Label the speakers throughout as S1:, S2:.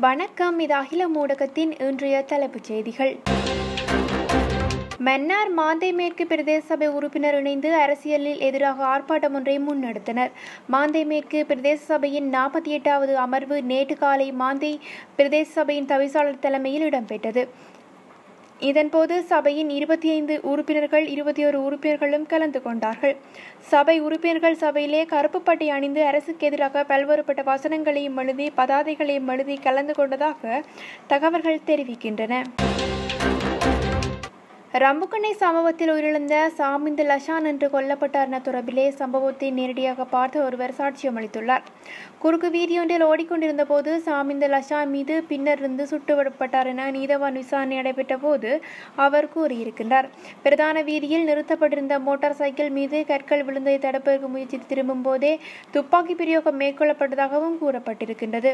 S1: வணக்கம் இது அகில ஊடகத்தின் இன்றைய தலைப்புச் செய்திகள் மன்னார் மாந்தை மேற்கு பிரதேச சபை உறுப்பினர் இணைந்து அரசியலில் எதிராக ஆர்ப்பாட்டம் ஒன்றை முன்னெடுத்தனர் மாந்தை மேற்கு பிரதேச சபையின் நாற்பத்தி எட்டாவது அமர்வு நேற்று காலை மாந்தை பிரதேச சபையின் தவிசாளர் தலைமையில் இடம்பெற்றது இதன்போது சபையின் இருபத்தி ஐந்து உறுப்பினர்கள் இருபத்தி ஒரு உறுப்பினர்களும் கலந்து கொண்டார்கள் சபை உறுப்பினர்கள் சபையிலே கருப்பு பட்டை அணிந்து அரசுக்கு எதிராக பல்வேறுபட்ட வசனங்களையும் எழுதி பதாதைகளையும் எழுதி கலந்து கொண்டதாக தகவல்கள் தெரிவிக்கின்றன ரம்புக்கண்ணை சம்பவத்தில் உயிரிழந்த சாமிந்த லஷான் என்று கொல்லப்பட்டார் என தொடர்பிலே சம்பவத்தை நேரடியாக பார்த்த ஒருவர் சாட்சியம் அளித்துள்ளார் குறுக்கு வீதியொன்றில் ஓடிக்கொண்டிருந்த போது சாமிந்த லஷான் மீது பின்னர் இருந்து சுட்டுவிடப்பட்டார் என நீதவான் விசாரணை நடைபெற்ற போது அவர் கூறியிருக்கின்றார் பிரதான வீதியில் நிறுத்தப்பட்டிருந்த மோட்டார் சைக்கிள் மீது கற்கள் விழுந்ததை தடுப்பதற்கு முயற்சித்து திரும்பும் போதே துப்பாக்கி பிரயோகம் மேற்கொள்ளப்பட்டதாகவும் கூறப்பட்டிருக்கின்றது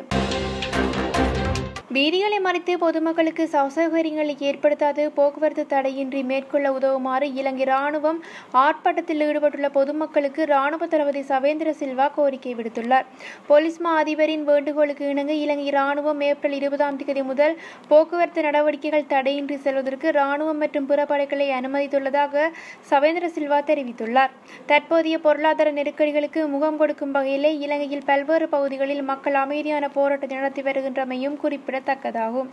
S1: வீதிகளை மறைத்து பொதுமக்களுக்கு சௌசகரியங்களை ஏற்படுத்தாது போக்குவரத்து தடையின்றி மேற்கொள்ள உதவுமாறு இலங்கை ராணுவம் ஆர்ப்பாட்டத்தில் ஈடுபட்டுள்ள பொதுமக்களுக்கு ராணுவ தளபதி சவேந்திர சில்வா கோரிக்கை விடுத்துள்ளார் போலீஸ் மா அதிபரின் வேண்டுகோளுக்கு இணங்க இலங்கை ராணுவம் ஏப்ரல் இருபதாம் தேதி முதல் போக்குவரத்து நடவடிக்கைகள் தடையின்றி செல்வதற்கு ராணுவம் மற்றும் பிற படைகளை அனுமதித்துள்ளதாக சவேந்திர சில்வா தெரிவித்துள்ளார் தற்போதைய பொருளாதார நெருக்கடிகளுக்கு முகம் கொடுக்கும் வகையிலே இலங்கையில் பல்வேறு பகுதிகளில் மக்கள் அமைதியான போராட்டத்தை நடத்தி வருகின்றமையும் குறிப்பிடத்தக்கதாகும்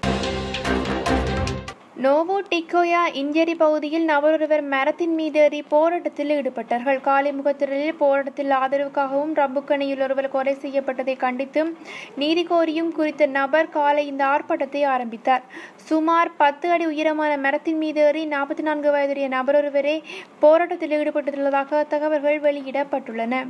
S1: நோவோ டிக்கோயா இஞ்சேரி பகுதியில் நபரொருவர் மரத்தின் மீது ஏறி போராட்டத்தில் ஈடுபட்டார்கள் காலிமுகத்திடலில் போராட்டத்தில் ஆதரவுக்காகவும் ரம்புக்கணையில் ஒருவர் கொலை செய்யப்பட்டதை கண்டித்தும் நீதி கோரியும் குறித்த நபர் காலை இந்த ஆர்ப்பாட்டத்தை ஆரம்பித்தார் சுமார் பத்து அடி உயரமான மரத்தின் மீது ஏறி நாற்பத்தி நான்கு வயதுடைய நபரொருவரே போராட்டத்தில் ஈடுபட்டுள்ளதாக தகவல்கள் வெளியிடப்பட்டுள்ளன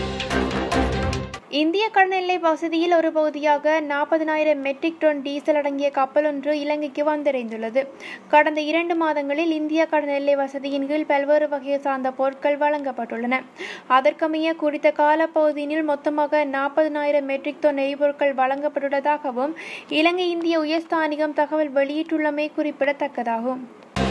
S1: இந்திய கடல் எல்லை வசதியில் ஒரு பகுதியாக நாற்பதினாயிரம் மெட்ரிக் டன் டீசல் அடங்கிய கப்பல் ஒன்று இலங்கைக்கு வந்தடைந்துள்ளது கடந்த இரண்டு மாதங்களில் இந்திய கடல் எல்லை வசதியின் கீழ் பல்வேறு வகையை சார்ந்த பொருட்கள் வழங்கப்பட்டுள்ளன அதற்கமைய குறித்த காலப்பகுதியில் மொத்தமாக நாற்பதினாயிரம் மெட்ரிக் டன் எரிபொருட்கள் வழங்கப்பட்டுள்ளதாகவும் இலங்கை இந்திய உயர்ஸ்தானிகம் தகவல் வெளியிட்டுள்ளமை குறிப்பிடத்தக்கதாகும்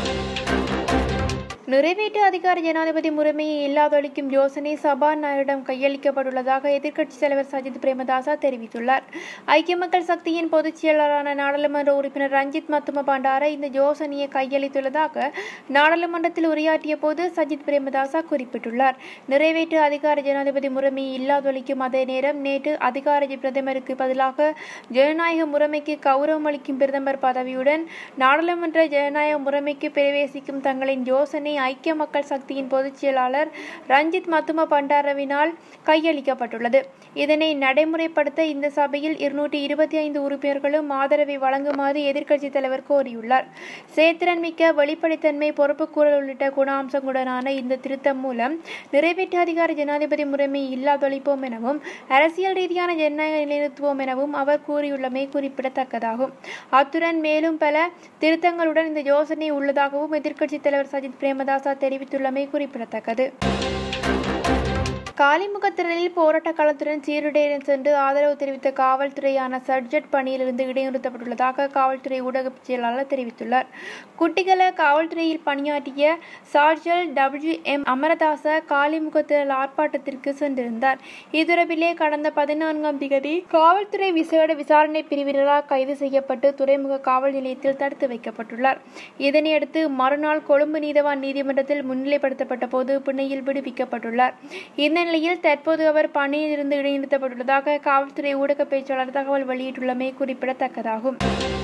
S1: நிறைவேற்று அதிகார ஜனாதிபதி முறைமையை இல்லாதொழிக்கும் யோசனை சபாநாயகரிடம் கையளிக்கப்பட்டுள்ளதாக எதிர்க்கட்சித் தலைவர் சஜித் பிரேமதாசா தெரிவித்துள்ளார் ஐக்கிய மக்கள் சக்தியின் பொதுச் செயலாளரான நாடாளுமன்ற உறுப்பினர் ரஞ்சித் மத்தும பண்டார இந்த யோசனையை கையளித்துள்ளதாக நாடாளுமன்றத்தில் உரையாற்றிய போது சஜித் பிரேமதாசா குறிப்பிட்டுள்ளார் நிறைவேற்று அதிகார ஜனாதிபதி முறைமையை இல்லாதொழிக்கும் அதே நேரம் நேற்று அதிகார பிரதமருக்கு பதிலாக ஜனநாயக முறைமைக்கு கௌரவம் அளிக்கும் பிரதமர் பதவியுடன் நாடாளுமன்ற ஜனநாயக முறைமைக்கு பிரவேசிக்கும் தங்களின் யோசனை ஐக்கிய மக்கள் சக்தியின் பொதுச் செயலாளர் ரஞ்சித் மத்தும பண்டாரவினால் கையளிக்கப்பட்டுள்ளது இதனை நடைமுறைப்படுத்த இந்த சபையில் இருநூற்றி இருபத்தி ஐந்து உறுப்பினர்களும் ஆதரவை வழங்குமாறு எதிர்க்கட்சித் தலைவர் கோரியுள்ளார் சேத்திரன் மிக்க வெளிப்படைத்தன்மை பொறுப்புக்கூறல் உள்ளிட்ட குணாம்சங்களுடனான இந்த திருத்தம் மூலம் நிறைவேற்று அதிகார ஜனாதிபதி முறைமை இல்லாதொழிப்போம் எனவும் அரசியல் ரீதியான ஜனநாயக நிலைநிறுத்துவோம் எனவும் அவர் கூறியுள்ளமை குறிப்பிடத்தக்கதாகும் அத்துடன் மேலும் பல திருத்தங்களுடன் இந்த யோசனை உள்ளதாகவும் எதிர்க்கட்சித் தலைவர் சஜித் பிரேம ராமதாசா தெரிவித்துள்ளமை குறிப்பிடத்தக்கது காலிமுகத்திரலில் போராட்ட களத்துடன் சீருடையுடன் சென்று ஆதரவு தெரிவித்த காவல்துறையான சர்ஜட் பணியிலிருந்து இடைநிறுத்தப்பட்டுள்ளதாக காவல்துறை ஊடக செயலாளர் தெரிவித்துள்ளார் குட்டிகல காவல்துறையில் பணியாற்றிய சார்ஜல் டபிள்யூ எம் அமரதாச காலிமுகத்திரல் ஆர்ப்பாட்டத்திற்கு சென்றிருந்தார் இதுரபிலே கடந்த பதினான்காம் திகதி காவல்துறை விசேட விசாரணை பிரிவினரால் கைது செய்யப்பட்டு துறைமுக காவல் நிலையத்தில் தடுத்து வைக்கப்பட்டுள்ளார் இதனையடுத்து மறுநாள் கொழும்பு நீதவான் நீதிமன்றத்தில் முன்னிலைப்படுத்தப்பட்ட போது பிணையில் விடுவிக்கப்பட்டுள்ளார் இந்த நிலையில் தற்போது அவர் பணியில் இருந்து இடைநிறுத்தப்பட்டுள்ளதாக காவல்துறை ஊடக பேச்சாளர் தகவல் வெளியிட்டுள்ளமை குறிப்பிடத்தக்கதாகும்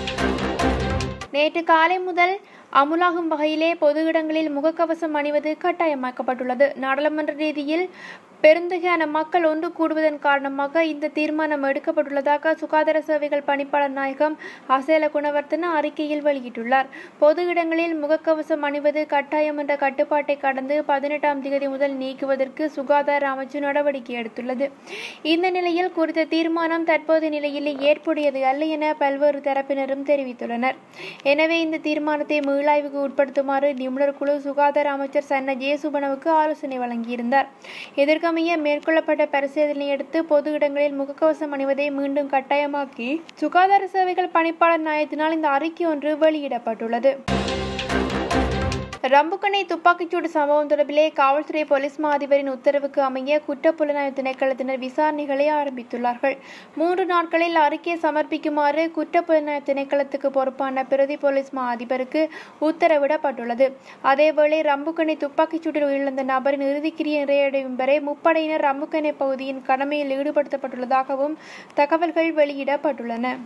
S1: நேற்று காலை முதல் அமுலாகும் வகையிலே பொது இடங்களில் முகக்கவசம் அணிவது கட்டாயமாக்கப்பட்டுள்ளது நாடாளுமன்ற ரீதியில் பெருந்தொகையான மக்கள் ஒன்று கூடுவதன் காரணமாக இந்த தீர்மானம் எடுக்கப்பட்டுள்ளதாக சுகாதார சேவைகள் பணிப்பாளர் நாயகம் அசேல குணவர்த்தன அறிக்கையில் வெளியிட்டுள்ளார் பொது இடங்களில் முகக்கவசம் அணிவது கட்டாயம் என்ற கட்டுப்பாட்டை கடந்து பதினெட்டாம் தேதி முதல் நீக்குவதற்கு சுகாதார அமைச்சு நடவடிக்கை எடுத்துள்ளது இந்த நிலையில் குறித்த தீர்மானம் தற்போதைய நிலையில் ஏற்புடையது அல்ல என பல்வேறு தரப்பினரும் தெரிவித்துள்ளனர் எனவே இந்த தீர்மானத்தை மீளாய்வுக்கு உட்படுத்துமாறு நிபுணர் குழு சுகாதார அமைச்சர் சன்ன ஜேசுபனவுக்கு ஆலோசனை வழங்கியிருந்தார் இதற்கமைய மேற்கொள்ளப்பட்ட பரிசோதனையை அடுத்து பொது இடங்களில் முகக்கவசம் அணிவதை மீண்டும் கட்டாயமாக்கி சுகாதார சேவைகள் பணிப்பாளர் நாயத்தினால் இந்த அறிக்கை ஒன்று வெளியிடப்பட்டுள்ளது ரம்புக்கணை துப்பாக்கிச்சூடு சம்பவம் தொடர்பிலே காவல்துறை போலீஸ் மா அதிபரின் உத்தரவுக்கு அமைய குற்றப்புலனாய்வு திணைக்களத்தினர் விசாரணைகளை ஆரம்பித்துள்ளார்கள் மூன்று நாட்களில் அறிக்கை சமர்ப்பிக்குமாறு குற்றப்புலனாய்வு திணைக்களத்துக்கு பொறுப்பான பிரதி போலீஸ் மா அதிபருக்கு உத்தரவிடப்பட்டுள்ளது அதேவேளை ரம்புக்கணை துப்பாக்கிச்சூட்டில் உயிரிழந்த நபரின் இறுதிக்கிரியை நிறைவடையும் வரை முப்படையினர் ரம்புக்கணை பகுதியின் கடமையில் ஈடுபடுத்தப்பட்டுள்ளதாகவும் தகவல்கள் வெளியிடப்பட்டுள்ளன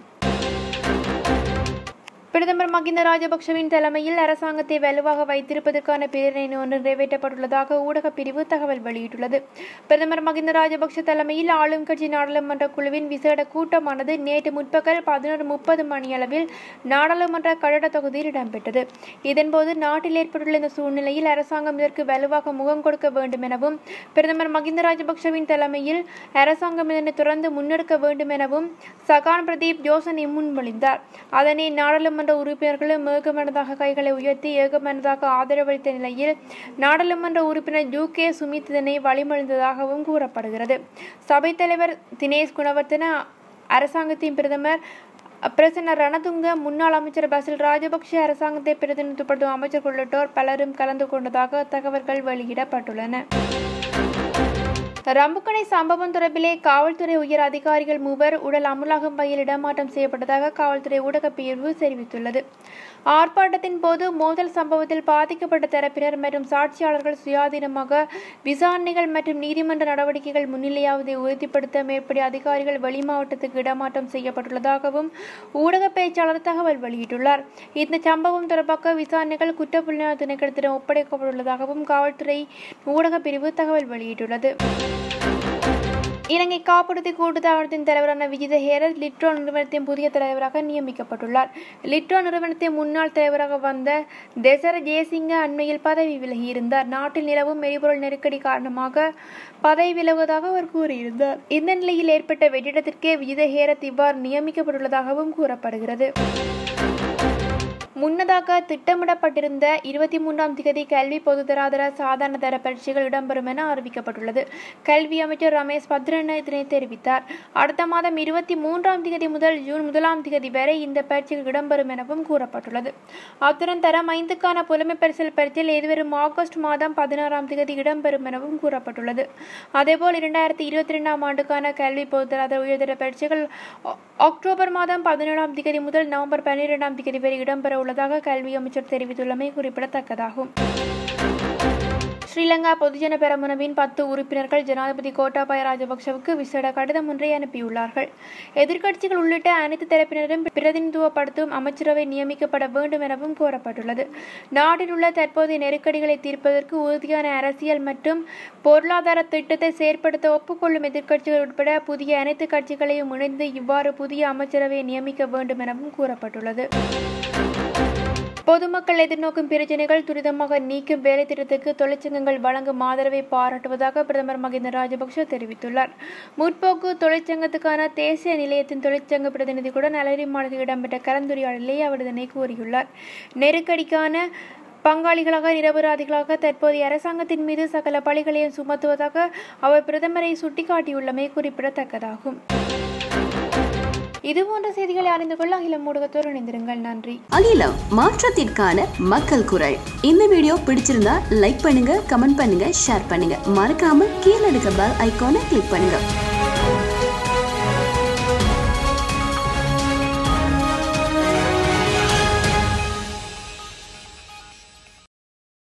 S1: பிரதமர் மகிந்த ராஜபக்ஷவின் தலைமையில் அரசாங்கத்தை வலுவாக வைத்திருப்பதற்கான பிரேரணை ஒன்று நிறைவேற்றப்பட்டுள்ளதாக ஊடகப் பிரிவு தகவல் வெளியிட்டுள்ளது பிரதமர் மகிந்த ராஜபக்ஷ தலைமையில் ஆளும் கட்சி நாடாளுமன்ற குழுவின் விசேட கூட்டமானது நேற்று முற்பகல் பதினொரு முப்பது மணியளவில் நாடாளுமன்ற கட்டட தொகுதியில் இடம்பெற்றது இதன்போது நாட்டில் ஏற்பட்டுள்ள இந்த சூழ்நிலையில் அரசாங்கம் இதற்கு வலுவாக முகம் கொடுக்க வேண்டும் எனவும் பிரதமர் மகிந்த ராஜபக்ஷவின் தலைமையில் அரசாங்கம் இதனை தொடர்ந்து முன்னெடுக்க வேண்டும் எனவும் சகான் பிரதீப் ஜோசனை முன்மொழிந்தார் அதனை நாடாளுமன்ற நாடாளுமன்ற உறுப்பினர்களும் ஏகமனதாக கைகளை உயர்த்தி ஏகமனதாக ஆதரவளித்த நிலையில் நாடாளுமன்ற உறுப்பினர் ஜூ கே சுமித் இதனை வழிமொழிந்ததாகவும் கூறப்படுகிறது சபைத் தலைவர் தினேஷ் குணவர்த்தன அரசாங்கத்தின் பிரதமர் பிரசன்ன ரணதுங்க முன்னாள் அமைச்சர் பசில் ராஜபக்ஷ அரசாங்கத்தை பிரதிநிதித்துவப்படுத்தும் அமைச்சர் உள்ளிட்டோர் பலரும் கலந்து கொண்டதாக தகவல்கள் வெளியிடப்பட்டுள்ளன ரம்புக்கணை சம்பவம் தொடர்பிலே காவல்துறை உயர் அதிகாரிகள் மூவர் உடல் அமுலாகும் வகையில் இடமாற்றம் செய்யப்பட்டதாக காவல்துறை ஊடகப் பிரிவு தெரிவித்துள்ளது ஆர்ப்பாட்டத்தின் போது மோதல் சம்பவத்தில் பாதிக்கப்பட்ட தரப்பினர் மற்றும் சாட்சியாளர்கள் சுயாதீனமாக விசாரணைகள் மற்றும் நீதிமன்ற நடவடிக்கைகள் முன்னிலையாவதை உறுதிப்படுத்த மேற்படி அதிகாரிகள் வெளிமாவட்டத்துக்கு இடமாற்றம் செய்யப்பட்டுள்ளதாகவும் ஊடக பேச்சாளர் தகவல் வெளியிட்டுள்ளார் இந்த சம்பவம் தொடர்பாக விசாரணைகள் குற்றப்புலனாய்வு திணைக்களத்திடம் ஒப்படைக்கப்பட்டுள்ளதாகவும் காவல்துறை ஊடகப் பிரிவு தகவல் வெளியிட்டுள்ளது இலங்கை காப்புறுதி கூட்டுத்தாபனத்தின் தலைவரான விஜித ஹேரத் லிட்ரோ நிறுவனத்தின் புதிய தலைவராக நியமிக்கப்பட்டுள்ளார் லிட்ரோ நிறுவனத்தின் முன்னாள் தலைவராக வந்த தெசர ஜெயசிங்க அண்மையில் பதவி விலகியிருந்தார் நாட்டில் நிலவும் எரிபொருள் நெருக்கடி காரணமாக பதவி விலகுவதாக அவர் கூறியிருந்தார் இந்த நிலையில் ஏற்பட்ட வெற்றிடத்திற்கே விஜித ஹேரத் இவ்வாறு நியமிக்கப்பட்டுள்ளதாகவும் கூறப்படுகிறது முன்னதாக திட்டமிடப்பட்டிருந்த இருபத்தி மூன்றாம் திகதி கல்வி பொதுதராதர சாதாரண தர பரீட்சைகள் இடம்பெறும் என அறிவிக்கப்பட்டுள்ளது கல்வி அமைச்சர் ரமேஷ் பத்ரன் இதனை தெரிவித்தார் அடுத்த மாதம் இருபத்தி மூன்றாம் திகதி முதல் ஜூன் முதலாம் திகதி வரை இந்த பரீட்சைகள் இடம்பெறும் எனவும் கூறப்பட்டுள்ளது அத்துடன் தரம் ஐந்துக்கான புலமை பரிசல் பரீட்சையில் எதிர்வரும் ஆகஸ்ட் மாதம் பதினாறாம் திகதி இடம்பெறும் எனவும் கூறப்பட்டுள்ளது அதேபோல் இரண்டாயிரத்தி இருபத்தி ரெண்டாம் ஆண்டுக்கான கல்வி பொதுதராதர உயர்தர பரீட்சைகள் அக்டோபர் மாதம் பதினேழாம் திகதி முதல் நவம்பர் பன்னிரெண்டாம் திகதி வரை இடம்பெற உள்ளதாக கல்வி அமைச்சர் தெரிவித்துள்ளமை குறிப்பிடத்தக்கதாகும் ஸ்ரீலங்கா பொதுஜன பெரமுனவின் பத்து உறுப்பினர்கள் ஜனாதிபதி கோட்டாபாய ராஜபக்சவுக்கு விசேட கடிதம் ஒன்றை அனுப்பியுள்ளார்கள் எதிர்க்கட்சிகள் உள்ளிட்ட அனைத்து தரப்பினரும் பிரதிநிதித்துவப்படுத்தும் அமைச்சரவை நியமிக்கப்பட வேண்டும் எனவும் கோரப்பட்டுள்ளது நாட்டில் உள்ள தற்போதைய நெருக்கடிகளை தீர்ப்பதற்கு உறுதியான அரசியல் மற்றும் பொருளாதார திட்டத்தை செயற்படுத்த ஒப்புக்கொள்ளும் எதிர்க்கட்சிகள் உட்பட புதிய அனைத்து கட்சிகளையும் இணைந்து இவ்வாறு புதிய அமைச்சரவையை நியமிக்க வேண்டும் எனவும் கூறப்பட்டுள்ளது பொதுமக்கள் எதிர்நோக்கும் பிரச்சினைகள் துரிதமாக நீக்கும் வேலை திட்டத்துக்கு தொழிற்சங்கங்கள் வழங்கும் ஆதரவை பாராட்டுவதாக பிரதமர் மகிந்த ராஜபக்ஷ தெரிவித்துள்ளார் முற்போக்கு தொழிற்சங்கத்துக்கான தேசிய நிலையத்தின் தொழிற்சங்க பிரதிநிதிகளுடன் அலரி மாளிகை இடம்பெற்ற கலந்துரையாடலே அவர் இதனை கூறியுள்ளார் நெருக்கடிக்கான பங்காளிகளாக நிரபராதிகளாக தற்போதைய அரசாங்கத்தின் மீது சகல பழிகளையும் சுமத்துவதாக அவர் பிரதமரை சுட்டிக்காட்டியுள்ளமை குறிப்பிடத்தக்கதாகும் இதுபோன்ற செய்திகளை அறிந்து கொள்ள அகிலம் ஊடகத்தோடு இணைந்திருங்கள் நன்றி
S2: அகிலம் மாற்றத்திற்கான மக்கள் குரல் இந்த வீடியோ பிடிச்சிருந்தா லைக் பண்ணுங்க கமெண்ட் பண்ணுங்க ஷேர் பண்ணுங்க மறக்காம கீழே இருக்க பெல் ஐகானை கிளிக் பண்ணுங்க